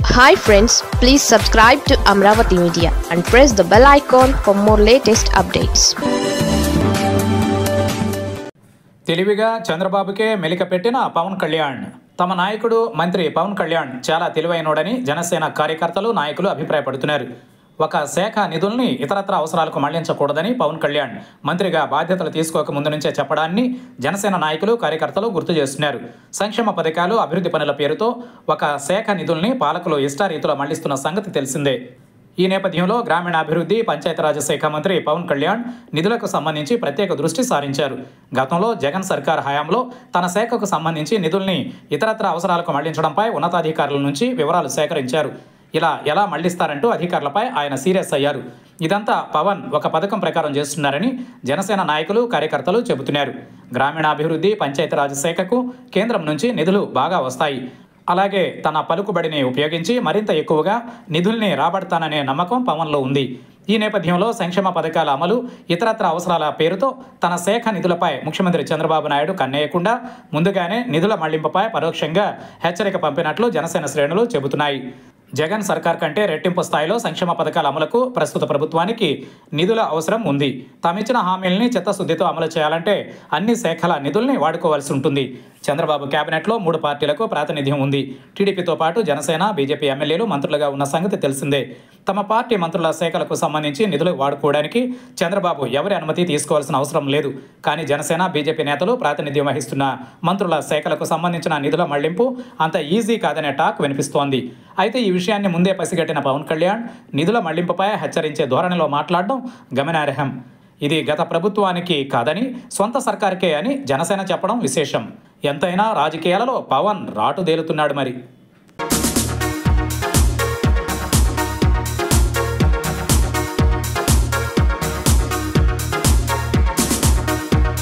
hi friends please subscribe to Amaravati media and press the bell icon for more latest updates తెలివిగా చంద్రబాబుకే మెలిక పెట్టిన పవన్ కళ్యాణ్ తమ నాయకుడు మంత్రి పవన్ కళ్యాణ్ చాలా తెలివైనోడని జనసేన కార్యకర్తలు నాయకులు అభిప్రాయపడుతున్నారు ఒక శాఖ నిధుల్ని ఇతరత్ర అవసరాలకు మళ్లించకూడదని పవన్ కళ్యాణ్ మంత్రిగా బాధ్యతలు తీసుకోక ముందు నుంచే చెప్పడాన్ని జనసేన నాయకులు కార్యకర్తలు గుర్తు చేస్తున్నారు సంక్షేమ పథకాలు అభివృద్ధి పనుల పేరుతో ఒక శాఖ నిధుల్ని పాలకులు ఇష్టారీతిలో మళ్లిస్తున్న సంగతి తెలిసిందే ఈ నేపథ్యంలో గ్రామీణాభివృద్ధి పంచాయతీరాజ్ శాఖ మంత్రి పవన్ కళ్యాణ్ నిధులకు సంబంధించి ప్రత్యేక దృష్టి సారించారు గతంలో జగన్ సర్కార్ హయాంలో తన శాఖకు సంబంధించి నిధుల్ని ఇతరత్ర అవసరాలకు మళ్లించడంపై ఉన్నతాధికారుల నుంచి వివరాలు సేకరించారు ఇలా ఎలా మళ్లిస్తారంటూ అధికారులపై ఆయన సీరియస్ అయ్యారు ఇదంతా పవన్ ఒక పథకం ప్రకారం చేస్తున్నారని జనసేన నాయకులు కార్యకర్తలు చెబుతున్నారు గ్రామీణాభివృద్ధి పంచాయతీరాజ్ శాఖకు కేంద్రం నుంచి నిధులు బాగా వస్తాయి అలాగే తన పలుకుబడిని ఉపయోగించి మరింత ఎక్కువగా నిధుల్ని రాబడతాననే నమ్మకం పవన్లో ఉంది ఈ నేపథ్యంలో సంక్షేమ పథకాల అమలు ఇతరత్ర అవసరాల పేరుతో తన శాఖ నిధులపై ముఖ్యమంత్రి చంద్రబాబు నాయుడు కన్నేయకుండా ముందుగానే నిధుల మళ్లింపుపై పరోక్షంగా హెచ్చరిక పంపినట్లు జనసేన శ్రేణులు చెబుతున్నాయి జగన్ సర్కార్ కంటే రెట్టింపు స్థాయిలో సంక్షేమ పథకాల అమలుకు ప్రస్తుత ప్రభుత్వానికి నిధుల అవసరం ఉంది తామిచ్చిన హామీల్ని చిత్తశుద్ధితో అమలు చేయాలంటే అన్ని శాఖల నిధుల్ని వాడుకోవాల్సి ఉంటుంది చంద్రబాబు కేబినెట్లో మూడు పార్టీలకు ప్రాతినిధ్యం ఉంది టీడీపీతో పాటు జనసేన బీజేపీ ఎమ్మెల్యేలు మంత్రులుగా ఉన్న సంగతి తెలిసిందే తమ పార్టీ మంత్రుల శాఖలకు సంబంధించి నిధులు వాడుకోవడానికి చంద్రబాబు ఎవరి అనుమతి తీసుకోవాల్సిన అవసరం లేదు కానీ జనసేన బీజేపీ నేతలు ప్రాతినిధ్యం వహిస్తున్న మంత్రుల శాఖలకు సంబంధించిన నిధుల మళ్లింపు అంత ఈజీ కాదనే టాక్ వినిపిస్తోంది అయితే ఈ విషయాన్ని ముందే పసిగట్టిన పవన్ కళ్యాణ్ నిధుల మళ్లింపుపై హెచ్చరించే ధోరణిలో మాట్లాడడం గమనార్హం ఇది గత ప్రభుత్వానికి కాదని సొంత సర్కార్కే అని జనసేన చెప్పడం విశేషం ఎంతైనా రాజకీయాలలో పవన్ రాటుదేలుతున్నాడు మరి